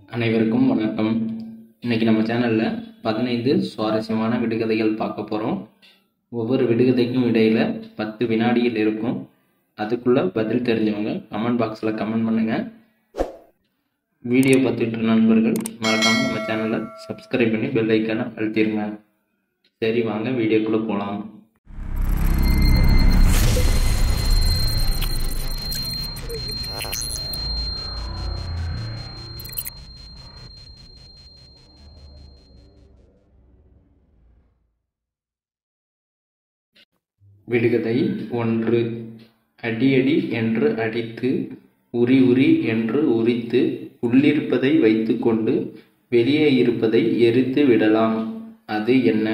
அனைவருக்கும் வணக்கம் இன்னைக்கு நம்ம சேனலில் பதினைந்து சுவாரஸ்யமான விடுகதைகள் பார்க்க போகிறோம் ஒவ்வொரு விடுகதைக்கும் இடையில் பத்து வினாடிகள் இருக்கும் அதுக்குள்ளே பதில் தெரிஞ்சவங்க கமெண்ட் பாக்ஸில் கமெண்ட் பண்ணுங்கள் வீடியோ பார்த்துட்டு நண்பர்கள் மறக்காமல் நம்ம சேனலை சப்ஸ்கிரைப் பண்ணி பெல் ஐக்கானை அழுத்திடுங்க சரி வாங்க வீடியோக்குள்ளே போகலாம் விடுகதை ஒன்று அடியடி என்று அடித்து உரி உரி என்று உரித்து உள்ளிருப்பதை வைத்துக்கொண்டு வெளியே இருப்பதை எரித்து விடலாம் அது என்ன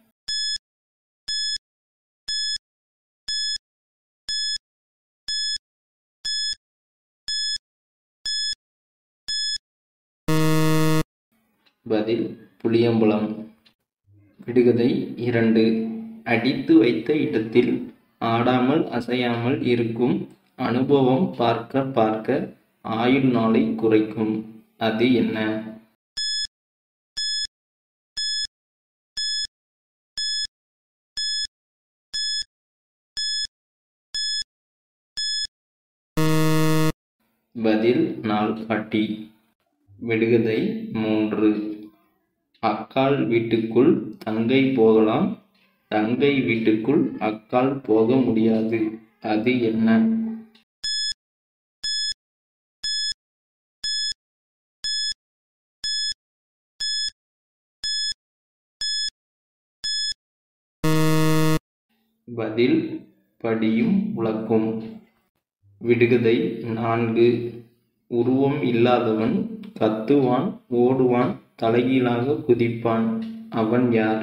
பதில் புளியம்பழம் விடுகதை இரண்டு அடித்து வைத்த இடத்தில் ஆடாமல் அசையாமல் இருக்கும் அனுபவம் பார்க்க பார்க்க ஆயுள் நாளை குறைக்கும் அது என்ன பதில் நாள் காட்டி விடுகதை மூன்று அக்கால் வீட்டுக்குள் தங்கை போகலாம் தங்கை வீட்டுக்குள் அக்கால் போக முடியாது அது என்ன பதில் படியும் உலக்கும் விடுகதை நான்கு உருவம் இல்லாதவன் கத்துவான் ஓடுவான் தலைகீழாக குதிப்பான் அவன் யார்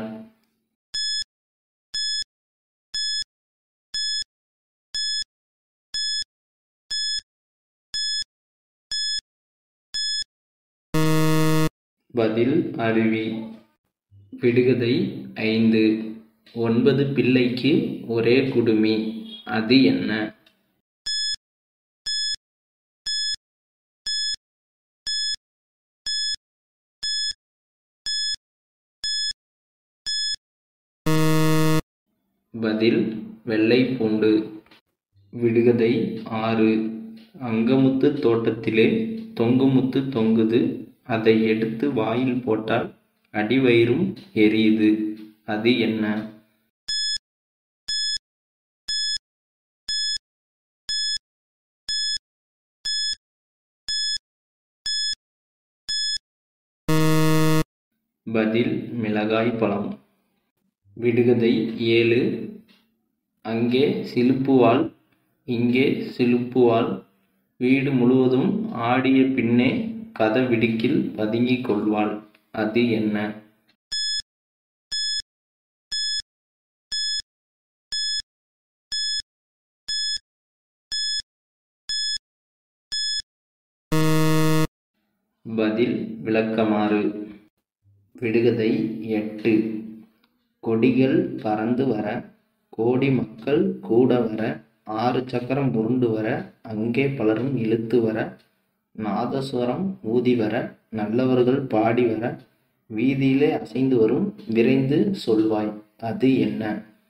பதில் அருவி விடுகதை ஐந்து ஒன்பது பிள்ளைக்கு ஒரே குடுமி அது என்ன பதில் வெள்ளை பூண்டு விடுகதை ஆறு அங்கமுத்து தோட்டத்திலே தொங்குமுத்து தொங்குது அதை எடுத்து வாயில் போட்டால் அடிவயிறும் எரியுது அது என்ன பதில் மிளகாய் பழம் விடுகதை ஏழு அங்கே சிலுப்புவாள் இங்கே சிலுப்புவாள் வீடு முழுவதும் ஆடிய பின்னே கதவிடுக்கில் பதுங்கிக் கொள்வாள் அது என்ன பதில் விளக்கமாறு விடுகதை எட்டு கொடிகள் பறந்து வர கோடி மக்கள் கூட வர ஆறு சக்கரம் உருண்டு வர அங்கே பலரும் இழுத்து வர நாதஸ்வரம் ஊதி வர நல்லவர்கள் பாடி வர வீதியிலே அசைந்து வரும் விரைந்து சொல்வாய் அது என்ன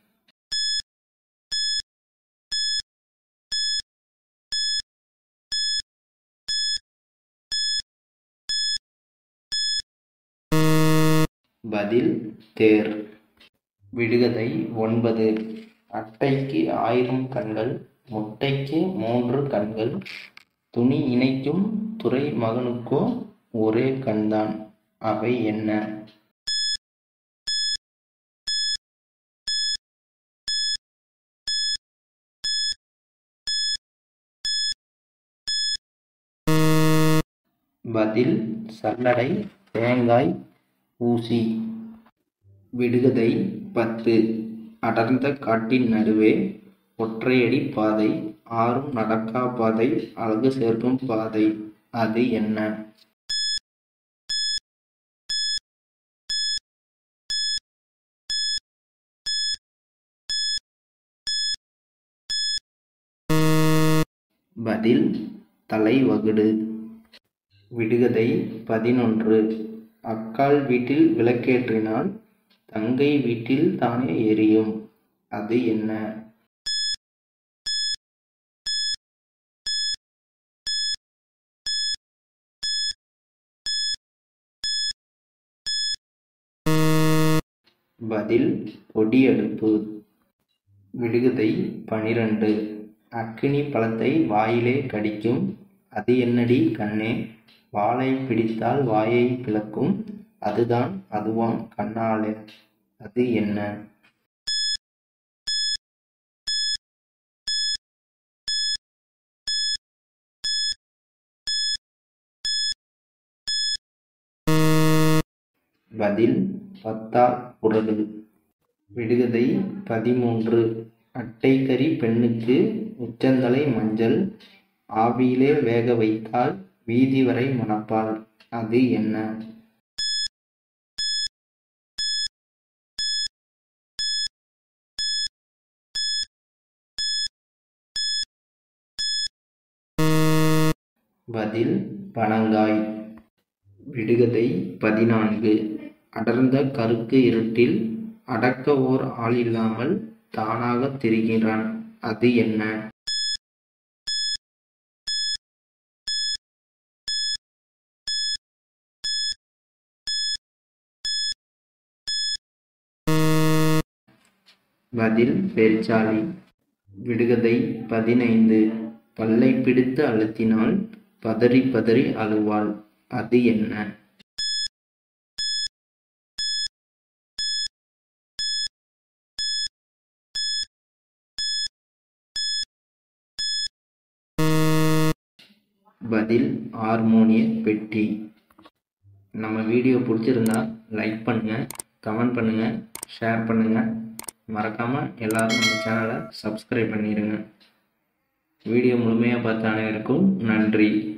பதில் தேர் விடுகதை ஒன்பது அட்டைக்கு ஆயிரம் கண்கள் முட்டைக்கு மூன்று கண்கள் துணி இணைக்கும் துறை மகனுக்கோ ஒரே கண்தான் அவை என்ன பதில் சல்லடை தேங்காய் ஊசி விடுகதை பத்து அடர்ந்த காட்டின் நடுவே ஒற்றையடி பாதை ஆறும் நடக்கா பாதை அழகு சேர்க்கும் பாதை அது என்ன பதில் தலைவகுடு விடுகதை பதினொன்று அக்காள் வீட்டில் விளக்கேற்றினால் தங்கை வீட்டில் தானே எரியும் அது என்ன பதில் பொடியடுப்பு விடுகதை பனிரெண்டு அக்கினி பழத்தை வாயிலே கடிக்கும் அது என்னடி கண்ணே வாளை பிடித்தால் வாயை பிளக்கும் அதுதான் அதுவாம் கண்ணாலே அது என்ன பதில் பத்தா குரடு விடுகதை பதிமூன்று அட்டைக்கறி பெண்ணுக்கு உச்சந்தலை மஞ்சள் ஆவியிலே வேக வைத்தால் வீதி வரை மணப்பாள் அது என்ன பதில் பனங்காய் விடுகதை பதினான்கு அடர்ந்த கருக்கு இருட்டில் அடக்க ஓர் ஆள் இல்லாமல் தானாக திரிகிறான் அது என்ன பதில் பெருச்சாளி விடுகதை பதினைந்து பல்லை பிடித்து அழுத்தினால் பதறி பதறி அழுவாள் அது என்ன பதில் ஹார்மோனிய பெட்டி நம்ம வீடியோ பிடிச்சிருந்தா லைக் பண்ணுங்கள் கமெண்ட் பண்ணுங்கள் ஷேர் பண்ணுங்கள் மறக்காமல் எல்லாரும் நம்ம சேனலை சப்ஸ்கிரைப் பண்ணிடுங்க வீடியோ முழுமையாக பார்த்த அனைவருக்கும் நன்றி